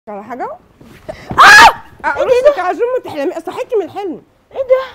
على حاجه اه اقولك عشان ما تحلمي صحيتي من الحلم ايه ده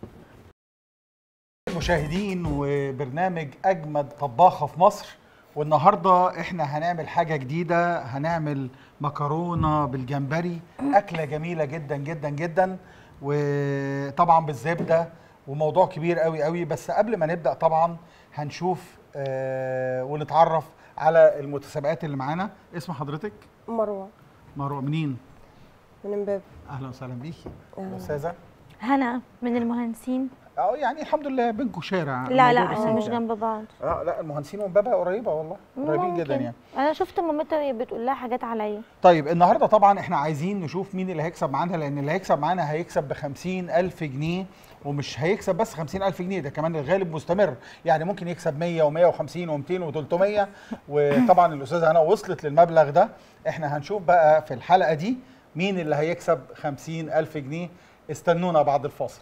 مشاهدين وبرنامج اجمد طباخه في مصر والنهارده احنا هنعمل حاجه جديده هنعمل مكرونه بالجمبري اكله جميله جدا جدا جدا وطبعا بالزبده وموضوع كبير قوي قوي بس قبل ما نبدا طبعا هنشوف آه ونتعرف على المتسابقات اللي معانا اسم حضرتك مروه مروه منين من امبابه اهلا وسهلا بيكي أهلاً. استاذه هنا من المهندسين اه يعني الحمد لله بينكم شارع لا لا الموضوع احنا بسيط مش يعني. جنب بعض اه لا المهندسين ومبابه قريبه والله قريبين جدا ممكن. يعني انا شفت مامتها وهي بتقول لها حاجات عليا طيب النهارده طبعا احنا عايزين نشوف مين اللي هيكسب معانا لان اللي هيكسب معانا هيكسب ب ألف جنيه ومش هيكسب بس ألف جنيه ده كمان الغالب مستمر يعني ممكن يكسب 100 و150 و200 و300 وطبعا الاستاذه هنا وصلت للمبلغ ده احنا هنشوف بقى في الحلقه دي مين اللي هيكسب ألف جنيه استنونا بعد الفاصل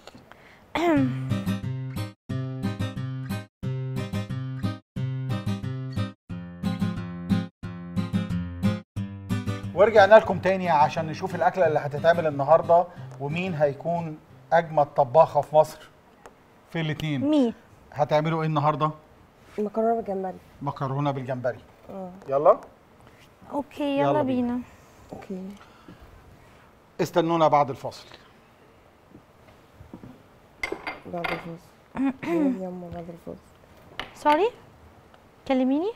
ورجعنا لكم تاني عشان نشوف الاكله اللي هتتعمل النهارده ومين هيكون اجمد طباخه في مصر في الاثنين مين هتعملوا ايه النهارده مكرونه بالجمبري مكرونه بالجمبري اه يلا اوكي يلا يلا بينا. بينا اوكي استنونا بعد الفاصل بعد الفاصل يلا بعد الفاصل سوري كلميني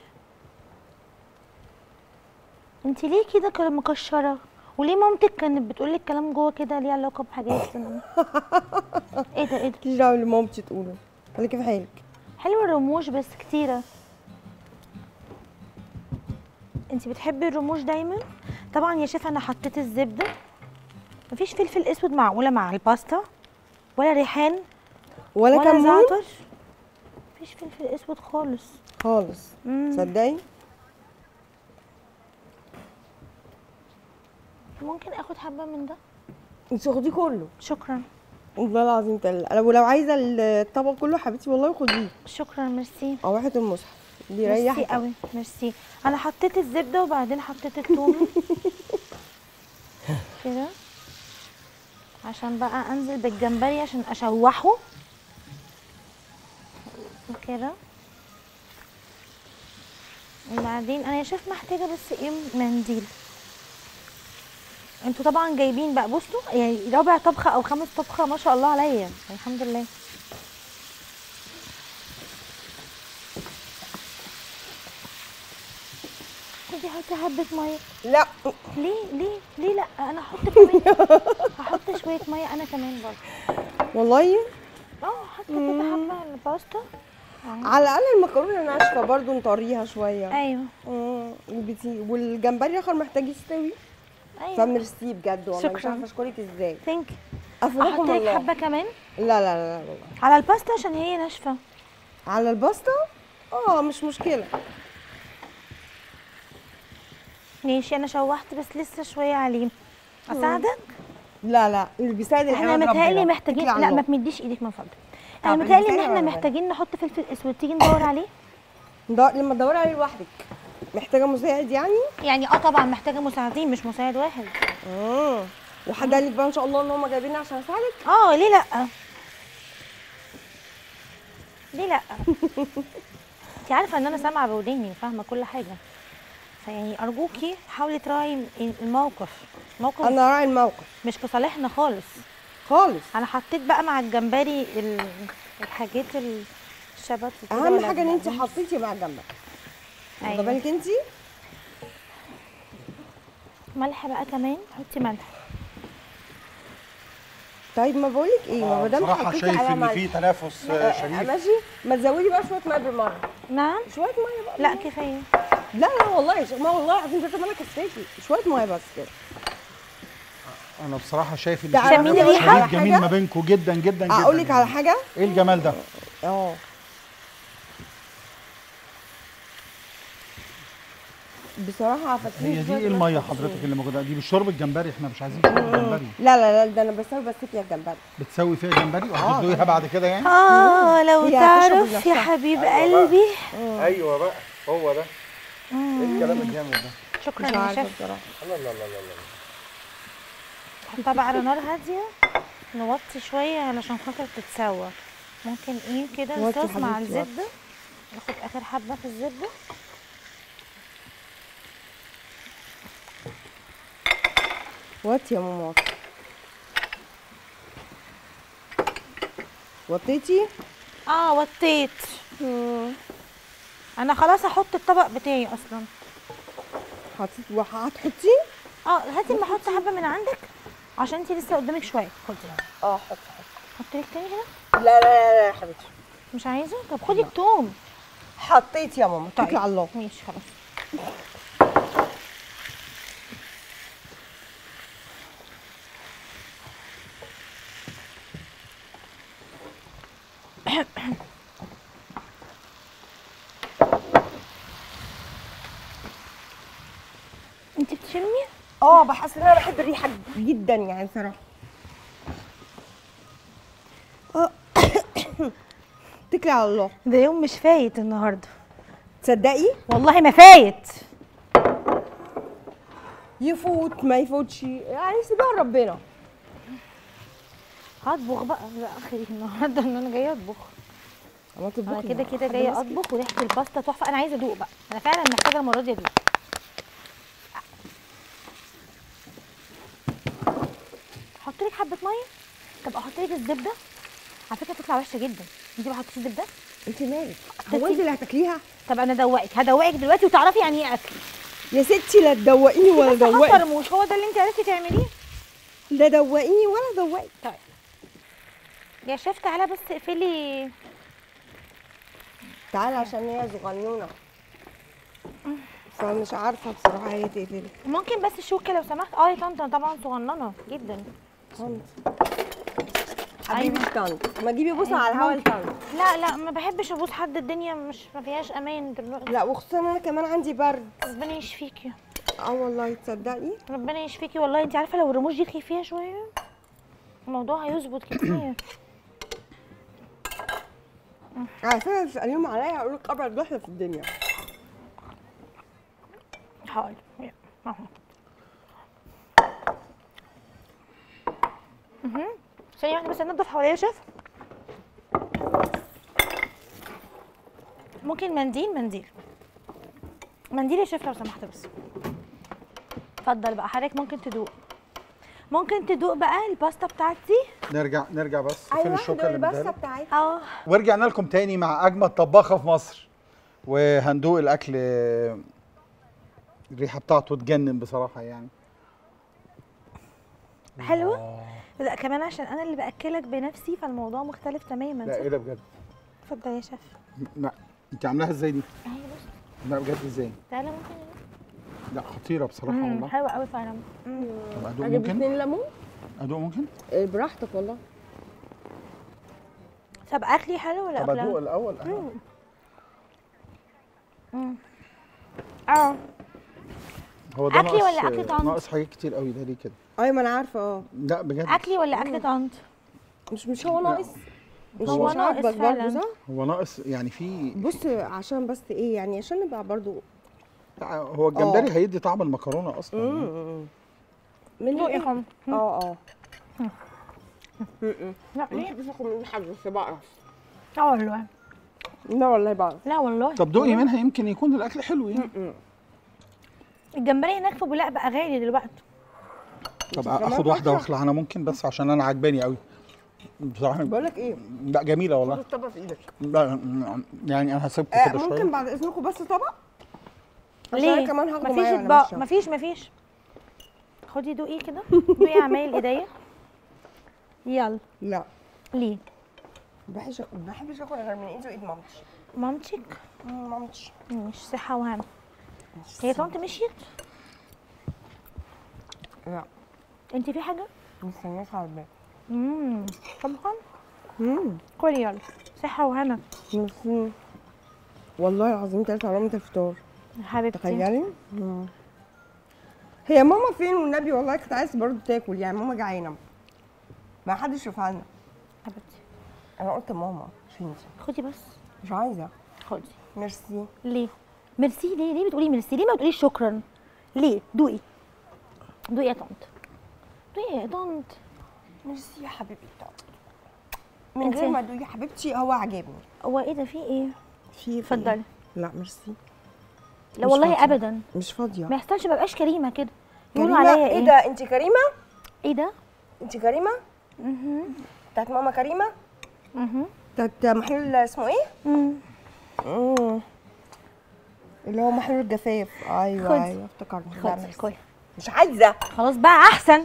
انت ليه كده كده مكشره وليه مامتك كانت بتقول لك كلام جوه كده ليه علاقه بحاجات ايه ده ايه ده ماليش دعوه باللي مامتي تقوله خليكي في حالك حلوه الرموش بس كتيره انت بتحبي الرموش دايما طبعا يا شيف انا حطيت الزبده مفيش فلفل اسود معقوله مع الباستا ولا ريحان ولا, ولا كمون زعتر مفيش فلفل اسود خالص خالص مم. تصدقي ممكن اخد حبه من ده انت خديه كله شكرا والله العظيم تل انا ولو عايزه الطبق كله حبيبتي والله خديه شكرا ميرسي او واحد المصحف ميرسي بيريحك قوي ميرسي انا حطيت الزبده وبعدين حطيت التوم كده عشان بقى انزل بالجمبري عشان اشوحه كده وبعدين انا يا شيف محتاجه بس ايه منديل انتوا طبعا جايبين بقى بصوا يعني ربع طبخه او خمس طبخه ما شاء الله عليا الحمد لله خدي حطي حبه ميه لا ليه ليه ليه لا انا احط كمان هحط شويه ميه انا كمان برضه والله اه حط كده حبه الباستا أهو. على الاقل المكرونه ناشفه برضو نطريها شويه ايوه مم، البتي- والجمبري الاخر محتاج يستوي ايوه فميرسي بجد والله مش شكراً. عارفه اشكرك ازاي ثانك افرحكم احط لك الله حبه كمان لا لا لا لا, لا. على الباستا عشان هي ناشفه على الباستا اه مش مشكله ماشي انا شوحت بس لسه شويه عليه اساعدك لا لا اللي بيساعد احنا العباد متهيألي ربنا. محتاجين اتكلي على لا الله. ما تمديش ايدك من فضلك طب انا اللي متهيألي ان بيساعد احنا على محتاجين نحط فلفل اسود تيجي ندور عليه ده لما تدوري عليه لوحدك محتاجه مساعد يعني يعني اه طبعا محتاجه مساعدين مش مساعد واحد اه وحد قال لك بقى ان شاء الله ان هم جايبيني عشان اساعدك اه ليه لا ليه لا انت عارفه ان انا سامعه بوداني فاهمه كل حاجه فيعني ارجوكي حاولي تراعي الموقف موقف انا راعي الموقف مش في صالحنا خالص خالص انا حطيت بقى مع الجمبري ال- الحاجات الشبت وكده اهم ولا حاجه ان انت البقدونس. حطيتي مع جنبك واخده أيوة. بالك انت ملح بقى كمان حطي ملح طيب ما بقولك ايه ما دام بصراحه حطيتي شايف على ان ملح في تنافس آه، آه، شريف ماشي ما تزودي بقى شويه ميه بالمره نعم شويه ميه بقى لا كفايه لا لا والله ش- ما والله العظيم ده انا كفاكي شويه ميه بس كده انا بصراحه شايف ان تعالى في شمين تنافس الريحة؟ شديد جميل حاجة؟ ما بينكم جدا جدا جدا اقول لك على حاجه ايه الجمال ده اه بصراحه فاكرين هي دي شوية ايه ملح الميه وخصوص. حضرتك اللي موجوده دي مش شرب الجمبري احنا مش عايزين شرب الجمبري لا لا لا ده انا بسوي بس فيها الجمبري بتسوي فيها جمبري وهتدويها بعد كده يعني اه لو هي هتشرب تعرف يا نفسها. حبيب قلبي ايوه بقى هو ده ايه الكلام الجامد ده شكرا مش يا عارفه شيف بصراحه لا لا لا لا لا نحطها بقى على نار هاديه نوطي شويه علشان خاطر تتسوى ممكن ايه كده وطي الصوص مع حبيبتي، وطي. الزبده ناخد اخر حبه في الزبده وات يا ماما وات. وطيتي اه وطيت مم. انا خلاص هحط الطبق بتاعي اصلا حطيت وهتحطي اه هاتي اما احط حبه من عندك عشان انتي لسه قدامك شويه خدي اه حطي حطي لك تاني هنا لا لا لا لا يا حبيبتي مش عايزه طب خدي التوم حطيت يا ماما اتكلي طيب. على الله ماشي خلاص انت بتشمي اه بحس ان انا بحب الريحه جدا يعني صراحه اه اتكلي على الله ده يوم مش فايت النهارده تصدقي والله ما فايت يفوت ما يفوتش يعني سيبها لربنا هطبخ بقى لا اخري النهارده ان انا جايه اطبخ انا انا تطبخي كده بقى. كده حد جايه ماسك؟ اطبخ وريحه الباستا تحفه انا عايزه ادوق بقى انا فعلا محتاجه المره دي ادوق احط لك حبه ميه طب احط لك الزبده على فكره تطلع وحشه جدا انت ما حطيتيش زبده انت مالك حطيتي- هو انت اللي هتاكليها طب انا ادوقك هدوقك دلوقتي وتعرفي يعني ايه اكل يا ستي لا تدوقيني ولا بس حاطه دوقي رموش هو ده اللي انت عرفتي تعمليه لا دوقيني ولا دوقي طيب يا شيف تعالى بس اقفلي تعالى عشان هي صغنونه فمش عارفه بصراحه هي تقفل ممكن بس شوكه لو سمحت اه يا طنط أنا طبعا صغننه جدا حبيبي طنط ما تجيبي بوسه على الهوا لطنط لا لا ما بحبش ابوس حد الدنيا مش ما فيهاش امان دلوقتي لا وخصوصا انا كمان عندي برد ربنا يشفيكي اه والله تصدقي ربنا يشفيكي والله انت عارفه لو الرموش دي خفيفه شويه الموضوع هيظبط كتير على فكره تساليهم عليا هقول لك ابرد واحده في الدنيا حاضر اهو مهم. ثانية واحدة بس انضف حواليا يا شيف ممكن منديل منديل منديل يا شيف لو سمحت بس اتفضل بقى حضرتك ممكن تدوق ممكن تدوق بقى الباستا بتاعتي نرجع نرجع بس فين الشوكه اللي دول بديها الباستا لك؟ بتاعتي اه ورجعنا لكم تاني مع اجمد طباخه في مصر وهندوق الاكل الريحه بتاعته تجنن بصراحه يعني حلوة لا كمان عشان انا اللي باكلك بنفسي فالموضوع مختلف تماما لا ايه ده بجد اتفضل يا شيف لا انت عاملاها ازاي دي اهي بص لا بجد ازاي تعالى ممكن لا خطيره بصراحه مم، والله حلوة قوي فعلا مم. طب ادوق اجيب ممكن اتنين ليمون ادوق ممكن إيه، براحتك والله طب اكلي حلو ولا طب ادوق اكلها؟ الاول أهو. اه هو ده أكلي ناقص ولا أكل طنط؟ ناقص حاجات كتير قوي ده ليه كده ايوه ما انا عارفه اه لا بجد اكلي ولا اكل طنط؟ مش مش هو ناقص مش هو مش ناقص عاجبك فعلاً. برضه صح هو ناقص يعني في بص عشان بس ايه يعني عشان نبقى برضه لا، هو الجمبري هيدي طعم المكرونه اصلا يعني. امم من دوق يا ايه حم اه اه لا ما ليه؟ بحبش اكل من حد بس بعرف لا والله لا والله بعرف لا والله طب دوقي منها يمكن يكون الاكل حلو يعني الجمبري هناك في بولاق بقى غالي دلوقتي طب كمان اخد واحده فاكهة؟ واخلع انا ممكن بس عشان انا عجباني قوي بصراحه بقول لك ايه لا جميله خد والله الطبق في ايدك لا يعني انا هسيبكم آه كده ممكن شويه بعد اذنكم بس طبق عشان ليه؟ أنا كمان هاخده مفيش معايا وأنا اطباق ماشية. مفيش مفيش خدي دوقي كده دوقي عمايل ايديا يلا لا ليه؟ ما بحبش ما بحبش اكل غير من ايد وايد مامتي مامتك مم، مامتي مش صحة وهنا هي طنط مشيت لا انت في حاجة؟ مستنياك على الباب امم طبعا امم كلي يلا صحة وهنا ميرسي. والله العظيم تلاتة علامة الفطار حبيبتي تخيلي مم. هي ماما فين والنبي والله كنت عايز برضه تاكل يعني ماما جعانه ما حدش يشوفها لنا حبيبتي انا قلت ماما مش انت خدي بس مش عايزه خدي ميرسي ليه؟ ميرسي ليه؟ ليه بتقولي ميرسي؟ ليه ما بتقوليش شكرا؟ ليه دوقي دوقي يا طنط دوقي يا طنط ميرسي يا حبيبتي من انت- غير ما تقولي يا حبيبتي هو عجبني هو ايه ده في ايه في اتفضلي. لا ميرسي لا مش والله فاضية. ابدا مش فاضيه ما يحصلش ما بقاش كريمه كده يقولوا كريمه عليا ايه ايه ده انت كريمه ايه ده انت كريمه بتاعت ماما كريمه اها بتاعت محلول اسمه ايه مم. امم اللي هو محلول الجفاف ايوه خدي. ايوه افتكرت لا، خد ميرسي. كل مش عايزه خلاص بقى احسن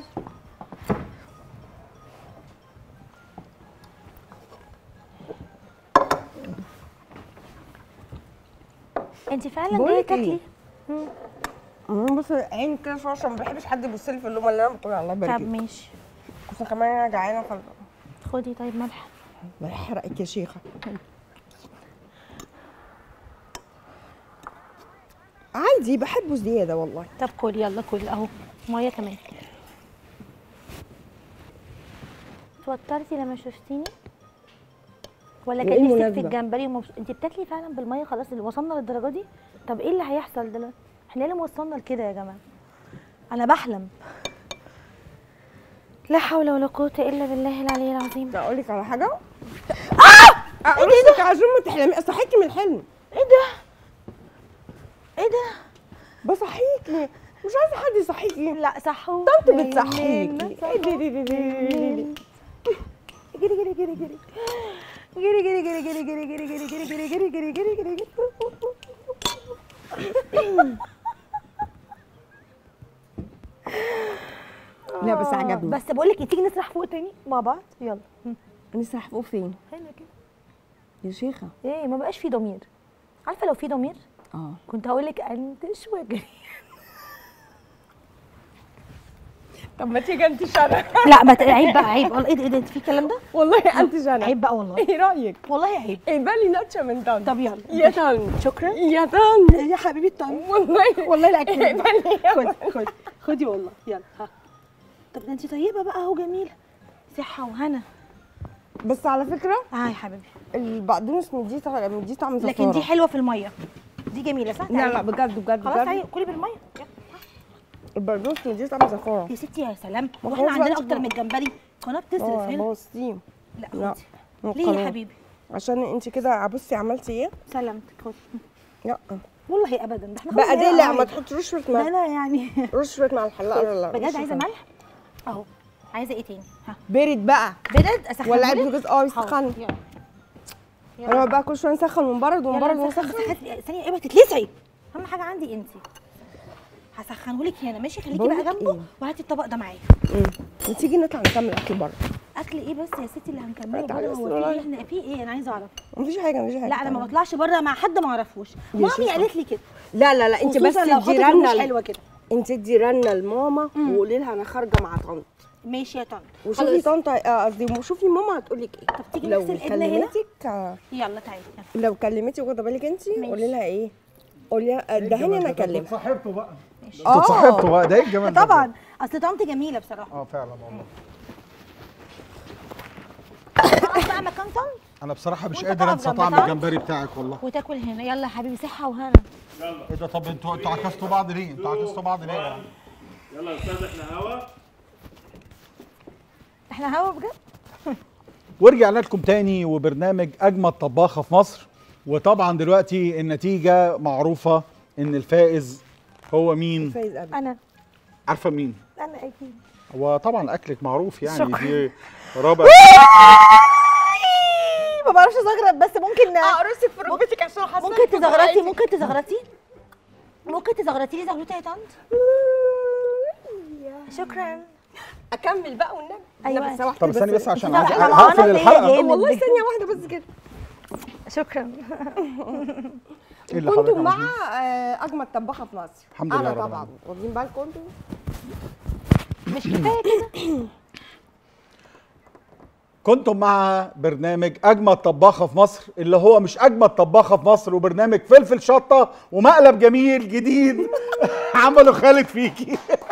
انت فعلا بقولك جايه ايه؟ تاكلي امم بص عيني كده شويه عشان ما بحبش حد يبص لي في اللقمه اللي انا باكلها الله يبارك طب فيك ماشي عشان كمان انا جعانه ف خدي طيب ملح بحرقك يا شيخه عادي بحبه زياده والله طب كل يلا كل اهو ميه كمان اتوترتي لما شفتيني ولا وإيه كان نفسك في المناسبة؟ الجمبري ومبس... انت بتاكلي فعلا بالميه خلاص اللي وصلنا للدرجه دي طب ايه اللي هيحصل دلوقتي احنا ليه اللي موصلنا لكده يا جماعه انا بحلم لا حول ولا قوه الا بالله العلي العظيم اقول لك على حاجه اه اقول لك عشان ما تحلمي صحيتي من الحلم ايه ده ايه ده بصحيكي مش عايزه حد يصحيكي لا صحو طنط بتصحيكي جري جري جري جري جري جري جري جري جري جري جري جري جري جري جري جري جري جري لا بس عجبني بس بقول لك تيجي نسرح فوق تاني مع بعض يلا نسرح فوق فين هنا كده يا شيخه ايه ما بقاش في ضمير عارفه لو في ضمير اه كنت هقول لك انتش واجري طب ما تيجي انت شرح لا ما ت- عيب بقى عيب والله ايه ده ايه ده انت في الكلام ده والله انت شرح عيب بقى والله ايه رايك والله عيب ايه بالي ناتشه من طن طب يلا يا طن شكرا يا طن يا حبيبي الطعم والله والله لا ايه بالي خدي خدي خدي والله يلا ها طب ده انت طيبه بقى اهو جميله صحه وهنا بس على فكره اه يا حبيبي البقدونس مديه طعم مديه طعم زفاره لكن دي حلوه في الميه دي جميله صح لا لا تعالي. بجد بجد خلاص بجد تعالي كلي بالميه يلا. البقدونس مديه طعم زفاره يا ستي يا سلام ما واحنا خلاص عندنا بقى اكتر من الجمبري قناه بتصرف اه هنا بوظتيه لا لا. خدي ليه يا قناة. حبيبي عشان انت كده بصي عملتي ايه سلامتك خدي لا والله ابدا ده احنا بقى خلاص دلع قوي. ما تحطيش شويه ده ملح انا يعني رش شويه مع الحلاقه لا لا بجد رش عايزه شوية. ملح اهو عايزه ايه تاني ها بارد بقى بدأت اسخن ولا عيب الجزء اه يسخن انا بقى كل شويه نسخن ونبرد ونبرد ونسخن ثانيه ايه ما تتلسعي اهم حاجه عندي انت هسخنه لك هنا ماشي خليكي بقى بقولك جنبه إيه؟ وهاتي الطبق ده معايا ما تيجي نطلع نكمل اكل بره اكل ايه بس يا ستي اللي هنكمله تعالي بره بس هو في والله. ايه احنا في ايه انا عايزه اعرف مفيش حاجه مفيش حاجه لا انا ما تعالي. بطلعش بره مع حد ما اعرفوش يا مامي شيخة. قالت لي كده لا لا لا انت بس خصوصاً لو ادي خطتك مش رنه حلوه كده انت ادي رنه لماما وقولي لها انا خارجه مع طنط ماشي يا طنط وشوفي خلاص. طنط آه، قصدي وشوفي ماما هتقول لك ايه طب تيجي لو نغسل ايدنا هنا كلمتك آه، يلا تعالي يلا. لو كلمتك واخده بالك انت ماشي. قولي لها ايه قولي لها ادهني انا اكلمها صاحبته بقى اه صاحبته بقى ده ايه الجمال ده؟ طبعا اصل طنط جميله بصراحه اه فعلا والله اقف بقى مكان طنط انا بصراحه مش وانت قادر تقف انسى جنب طعم طنط. الجمبري بتاعك والله وتاكل هنا يلا يا حبيبي صحه وهنا ايه ده طب انتوا انتوا عكستوا بعض ليه؟ انتوا عكستوا بعض ليه يعني؟ يلا يا استاذ احنا هوا احنا هوا بجد ورجعنا لكم تاني وبرنامج اجمد طباخه في مصر وطبعا دلوقتي النتيجه معروفه ان الفائز هو مين؟ فايز قبل انا عارفه مين؟ انا اكيد هو طبعا اكلك معروف يعني شكراً. دي رابع ما بعرفش ازغرط بس ممكن اقرصك في ركبتك عشان حاسه ممكن تزغرطي ممكن تزغرطي ممكن تزغرطي لي زغروطه يا طنط شكرا اكمل بقى والنبي أيوة. لا، بس واحدة طب استني بس عشان لا، عايز- لا، لا، هقفل أنا اللي الحلقه جايب. والله ثانيه واحده بس كده شكرا ايه اللي حضرتك كنتم مع عاملينه؟ آه، اجمد طباخه في مصر الحمد لله انا رب طبعا العالمين. واخدين بالكم انتوا مش كفايه كده كنتم مع برنامج اجمد طباخه في مصر اللي هو مش اجمد طباخه في مصر وبرنامج فلفل شطه ومقلب جميل جديد عمله خالد فيكي